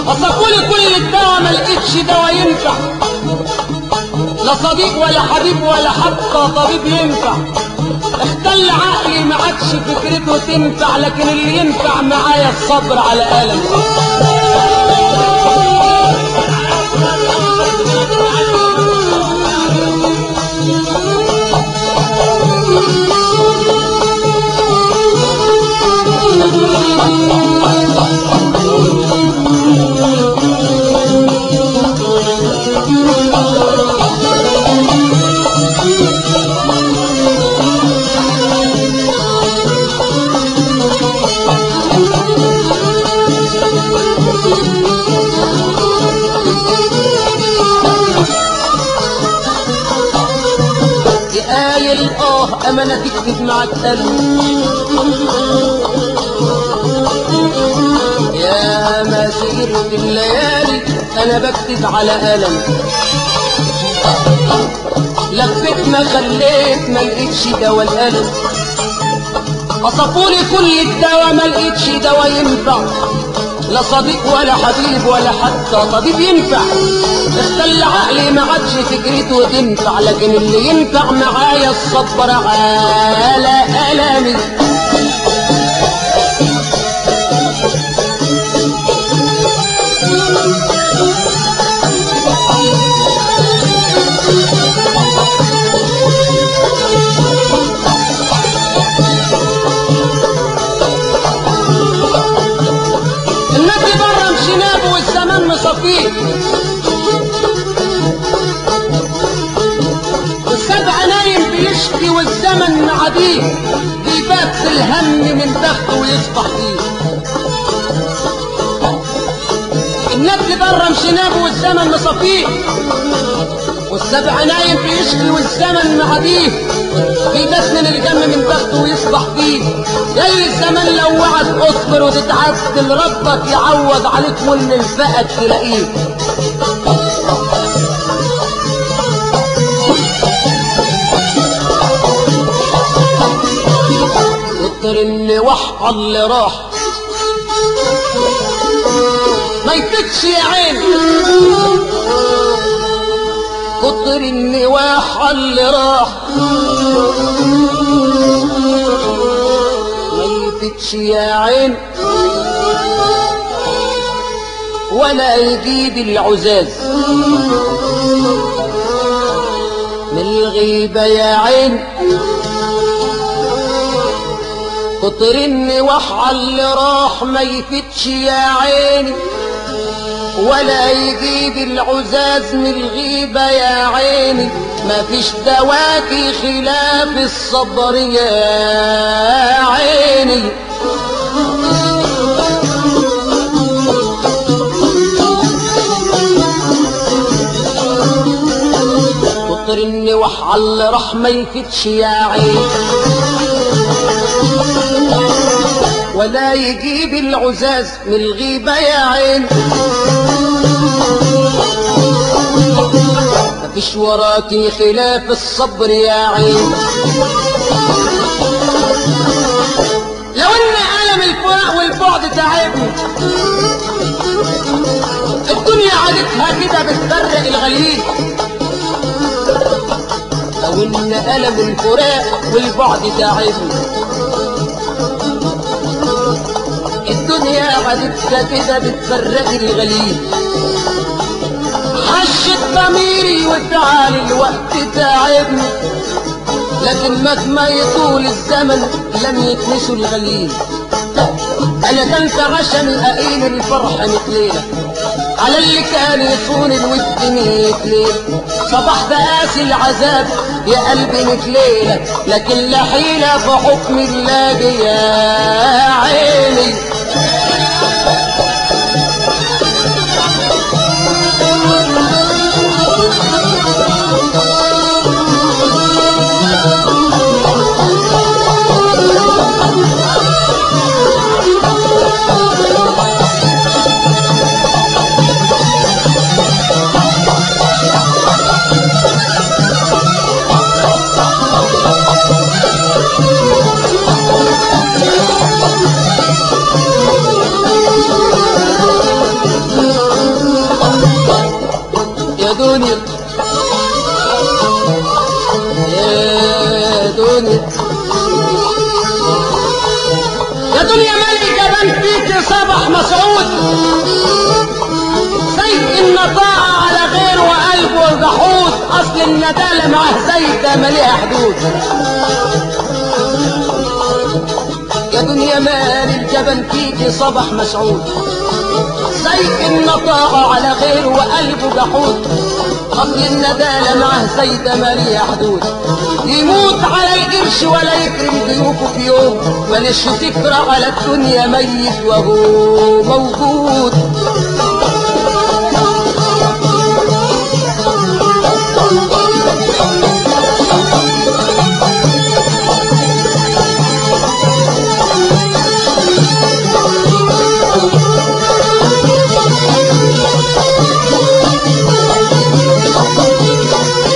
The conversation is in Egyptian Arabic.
وصفولي كل الدواء ما لقيتش دواء ينفع لا صديق ولا حبيب ولا حتى طبيب ينفع اختل عقلي ما عادش فكرته تنفع لكن اللي ينفع معايا الصبر على ألم قايل اه امانه تكتب معاك قلب يا ما سهرت الليالي انا بكتب على قلم لفيت ما خليت ما لقيتش دوا القلم قصفولي كل الدوا ما لقيتش دوا ينفع لا صديق ولا حبيب ولا حتى طبيب ينفع اختل عقلي ما عادش فكرته تنفع لكن اللي ينفع معايا الصبر على ألمي النبي بره مشيناه والزمان مصفيه والسبع نايم بيشكي والزمن معديه بيبات في الهم من بخته ويصبح فيه النبي بره مشيناه والزمن مصفيه والسبع نايم بيشكي والزمن معديه بيبات من الجم من بخته ويصبح فيه جاي الزمن لو وعد اصبر وتتعدل ربك يعوض عليك واللي الفقد تلاقيه كتر اللي وح اللي راح ما يفتش يا عيني كتر النواح اللي راح ما يفتش يا عين ولا يجيب العزاز من الغيبة يا عين كتر النواح اللي راح ما يفتش يا عيني ولا يجيب العزاز من الغيبة يا عيني ما فيش دواكي خلاف الصبر يا عيني كتر النوح على راح ما يفتش يا عيني ولا يجيب العزاز من الغيبة يا عين مفيش وراكي خلاف الصبر يا عين لو ان ألم الفراق والبعد تعبني الدنيا عادتها كده بتفرق الغليل لو ان ألم الفراق والبعد تعبني الدنيا عادتها كده بتفرق الغليل حشت ضميري وتعالي الوقت تعبني لكن مهما يطول الزمن لم يكنسوا الغليل انا كنت عشان اقيل الفرح مثليلة على اللي كان يصون الود ميت ليلة صبحت قاسي العذاب يا قلبي مثليلة لكن لا حيلة في حكم الله يا عيني جحود زي النطاع على غير وقلبه جحود اصل الندالة معاه زي ده مليها حدود يا دنيا مال الجبن فيكي صبح مسعود زي النطاع على غير وقلبه جحود اصل الندالة معاه زي ده ماليها حدود يموت على القرش ولا يكرم ضيوفه في يوم مالش فكرة على الدنيا ميت وهو موجود